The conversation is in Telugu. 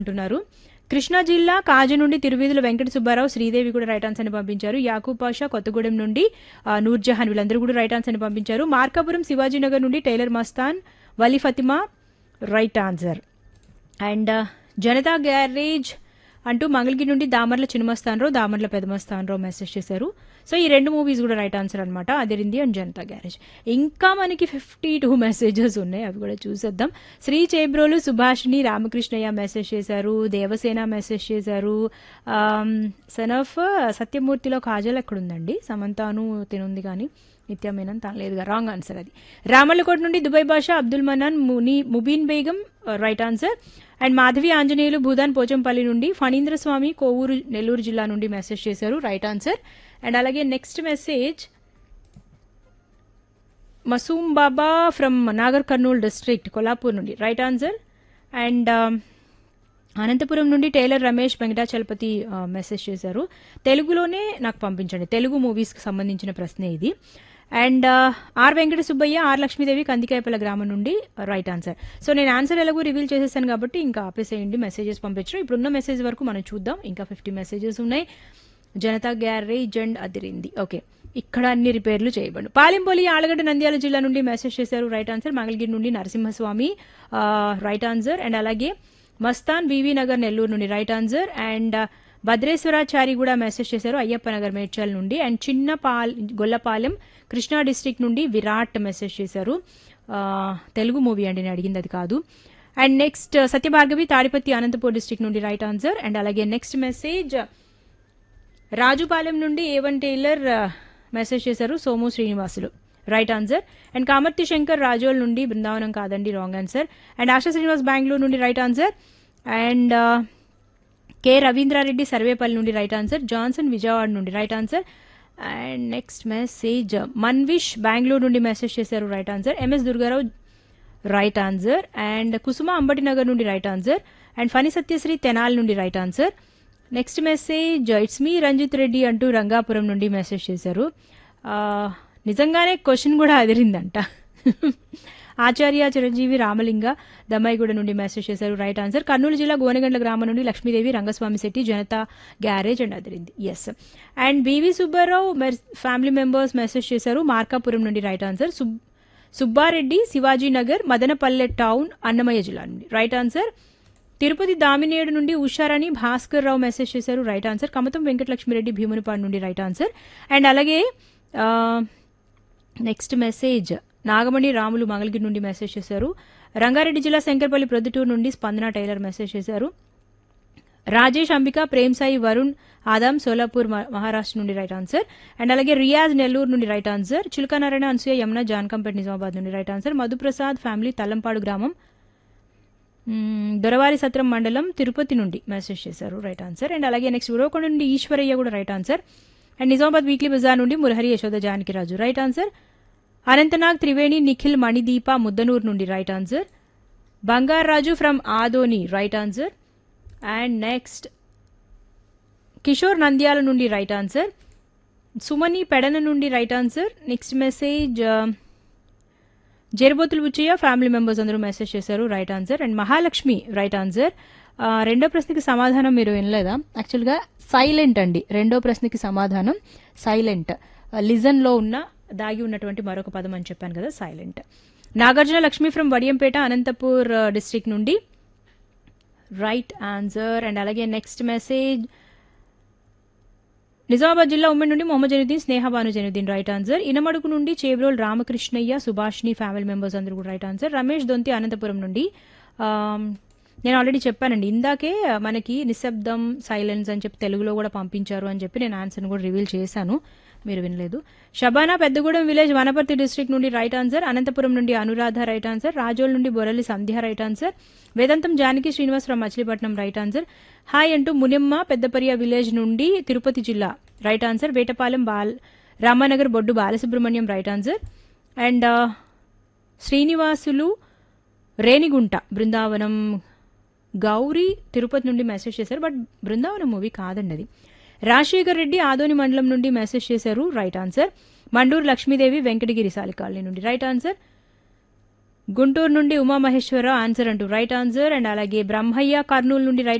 అంటున్నారు కృష్ణా జిల్లా కాజు నుండి తిరువీధుల వెంకట సుబ్బారావు శ్రీదేవి కూడా రైట్ ఆన్సర్ అని పంపించారు యాకూబ్ పాషా కొత్తగూడెం నుండి ఆ, నూర్జహాన్ వీళ్ళందరూ కూడా రైట్ ఆన్సర్ అని పంపించారు మార్కాపురం శివాజీనగర్ నుండి tailor Mastan Vali Fatima right answer and Janatha garage అంటూ మంగళగిరి నుండి దామర్ల చిన్నమస్తానరావు దామర్ల పెదమస్తానరావు మెసేజ్ చేశారు సో ఈ రెండు మూవీస్ కూడా రైట్ ఆన్సర్ అనమాట అదిరింది అండ్ జనతా గ్యారేజ్ ఇంకా మనకి ఫిఫ్టీ టూ మెసేజెస్ ఉన్నాయి అవి కూడా చూసేద్దాం శ్రీ చేబ్రోలు సుభాష్ని రామకృష్ణయ్య మెసేజ్ చేశారు దేవసేన మెసేజ్ చేశారు సన్ ఆఫ్ సత్యమూర్తిలో కాజల్ ఎక్కడుందండి సమంతాను తినుంది కానీ నిత్యమేనని తన లేదుగా రాంగ్ ఆన్సర్ అది రామల్లకోట నుండి దుబాయ్ భాష Abdul Manan Muni Mubeen Begum right answer and Madhavi Anjaneyulu Bhoodan Pochampally నుండి ఫణీంద్ర స్వామి కోవూరు నెల్లూరు జిల్లా నుండి మెసేజ్ చేశారు రైట్ ఆన్సర్ అండ్ అలాగే next message Masoom Baba from Nagar Kurnool district Kollapur నుండి రైట్ ఆన్సర్ అండ్ అనంతపురం నుండి టైలర్ రమేష్ వెంకటాచలపతి మెసేజ్ చేశారు తెలుగులోనే నాకు పంపించండి తెలుగు మూవీస్కి సంబంధించిన ప్రశ్న ఇది and R Venkata Subbaiah R Lakshmidevi Kandikayapalle గ్రామం నుండి రైట్ ఆన్సర్ సో నేను ఆన్సర్ ఎలాగో రివీల్ చేసేసాను కాబట్టి ఇంకా ఆపేసేయండి మెసేజెస్ పంపించడం ఇప్పుడున్న మెసేజ్ వరకు మనం చూద్దాం ఇంకా ఫిఫ్టీ మెసేజెస్ ఉన్నాయి Janatha garage and Adirindi okay ఇక్కడ అన్ని రిపేర్లు చేయబడు పాలెంపల్లి ఆలగడ్డ నంద్యాల జిల్లా నుండి మెసేజ్ చేశారు రైట్ ఆన్సర్ మంగళగిరి నుండి నరసింహస్వామి రైట్ ఆన్సర్ అండ్ అలాగే మస్తాన్ బీవీ నగర్ నెల్లూరు నుండి రైట్ ఆన్సర్ అండ్ భద్రేశ్వరాచారి కూడా మెసేజ్ చేశారు అయ్యప్ప నగర్ మేడ్చల్ నుండి అండ్ చిన్న పాల్ గొల్లపాలెం కృష్ణా డిస్ట్రిక్ట్ నుండి విరాట్ మెసేజ్ చేశారు ఆ, తెలుగు మూవీ అండి నేను అడిగింది అది కాదు and next Satyabhargavi Tadipatri Anantapur district నుండి రైట్ ఆన్సర్ అండ్ అలాగే నెక్స్ట్ మెసేజ్ రాజుపాలెం నుండి ఏవన్ టైలర్ ఆ, మెసేజ్ చేశారు Somu Srinivasulu right answer and Kamarthi Shankar Razole నుండి బృందావనం కాదండి wrong answer and Asha Srinivas Bengaluru నుండి రైట్ ఆన్సర్ అండ్ ఆ, కె రవీంద్రారెడ్డి సర్వేపల్లి నుండి రైట్ ఆన్సర్ జాన్సన్ విజయవాడ నుండి right answer and next message Manvish Bengaluru నుండి మెసేజ్ చేశారు right answer MS Durgarao right answer and Kusuma Ambati Nagar నుండి right answer and Phani Satyasri Tenali నుండి right answer next message it's me Ranjith Reddy అంటూ రంగాపురం నుండి మెసేజ్ చేశారు ఆ, నిజంగానే క్వశ్చన్ కూడా అదిరిందంట ఆచార్య చిరంజీవి రామలింగ దమ్మాయిగూడ నుండి మెసేజ్ చేశారు రైట్ ఆన్సర్ కర్నూలు జిల్లా గోనగండ్ల గ్రామం నుండి Lakshmidevi Rangaswamy Shetty Janatha garage and Adirindi S and BV Subbarao family members message చేశారు మార్కాపురం నుండి right answer Sub Subbareddy Shivaji Nagar Madanapalle town Annamayya జిల్లా నుండి రైట్ ఆన్సర్ తిరుపతి దామినేడు నుండి ఉషారాణి భాస్కర్ రావు మెసేజ్ చేశారు రైట్ ఆన్సర్ కమతం వెంకటలక్ష్మిరెడ్డి భీమునిపాడు నుండి రైట్ ఆన్సర్ అండ్ అలాగే ఆ, నెక్స్ట్ మెసేజ్ నాగమణి రాములు మంగళగిరి నుండి మెసేజ్ చేశారు రంగారెడ్డి జిల్లా శంకర్పల్లి ప్రొద్దుటూరు నుండి స్పందన టైలర్ మెసేజ్ చేశారు రాజేష్ అంబిక ప్రేమ్ సాయి వరుణ్ ఆదాం సోలాపూర్ మ- మహారాష్ట్ర నుండి రైట్ ఆన్సర్ అండ్ అలాగే రియాజ్ నెల్లూరు నుండి రైట్ ఆన్సర్ చిలుకనారాయణ అనసూయ యమున జాన్కంపేట్ నిజామాబాద్ నుండి right answer Madhuprasad family Tallampadu గ్రామం మ్మ్, దొరవారి సత్రం మండలం తిరుపతి నుండి మెసేజ్ చేశారు రైట్ ఆన్సర్ అండ్ అలాగే నెక్స్ట్ ఉరవకొండ నుండి ఈశ్వరయ్య కూడా right answer and Nizamabad weekly bazaar నుండి మురహరి యశోద జానకిరాజు రైట్ ఆన్సర్ అనంతనాగ్ త్రివేణి నిఖిల్ మణిదీప ముద్దనూరు నుండి right answer Bangaraju from Adoni right answer and next Kishore Nandyal నుండి రైట్ ఆన్సర్ సుమని పెడన నుండి right answer next message Jerabothulu Buchaiah family members అందరూ మెసేజ్ చేశారు right answer and Mahalakshmi right answer ఆ, రెండో ప్రశ్నకి సమాధానం మీరు వినలేదా యాక్చువల్గా సైలెంట్ అండి రెండో ప్రశ్నకి సమాధానం సైలెంట్ లిజన్లో ఉన్న దాగి ఉన్నటువంటి మరొక పదం అని చెప్పాను కదా silent Nagarjuna Lakshmi from Vadiyampeta Anantapur district నుండి రైట్ ఆన్సర్ అండ్ అలాగే నెక్స్ట్ మెసేజ్ నిజామాబాద్ జిల్లా ఉమ్మడి నుండి మొహమ్మద్ జనుద్దీన్ స్నేహబాను జనుద్దీన్ రైట్ ఆన్సర్ ఇనమడుగు నుండి చేబ్రోల్ రామకృష్ణయ్య సుభాష్ని ఫ్యామిలీ మెంబర్స్ అందరూ కూడా రైట్ ఆన్సర్ రమేష్ దొంతి అనంతపురం నుండి ఆమ్, నేను ఆల్రెడీ చెప్పానండి ఇందాకే మనకి నిశ్శబ్దం సైలెన్స్ అని చెప్పి తెలుగులో కూడా పంపించారు అని చెప్పి నేను ఆన్సర్ని కూడా రివీల్ చేశాను మీరు వినలేదు షబానా పెద్దగూడెం విలేజ్ వనపర్తి డిస్ట్రిక్ట్ నుండి రైట్ ఆన్సర్ అనంతపురం నుండి అనురాధ రైట్ ఆన్సర్ రాజోల్ నుండి బొరలి సంధ్య right answer Vedantam Janaki Srinivas from Machilipatnam right answer hi అంటూ మునిమ్మ పెద్దపరియ విలేజ్ నుండి తిరుపతి జిల్లా right answer Vetapalem Bal Ramanagar Boddu Balasubrahmanyam right answer and Srinivasulu Renigunta Brindavanam Gowri Tirupati నుండి మెసేజ్ చేశారు బట్ బృందావనం మూవీ కాదండి అది రాజశేఖర్ రెడ్డి ఆదోని మండలం నుండి మెసేజ్ చేశారు రైట్ ఆన్సర్ మండూరు లక్ష్మీదేవి వెంకటగిరి సాలికాలనీ నుండి రైట్ ఆన్సర్ గుంటూరు నుండి ఉమామహేశ్వరరావు ఆన్సర్ అంటూ రైట్ ఆన్సర్ అండ్ అలాగే బ్రహ్మయ్య కర్నూలు నుండి రైట్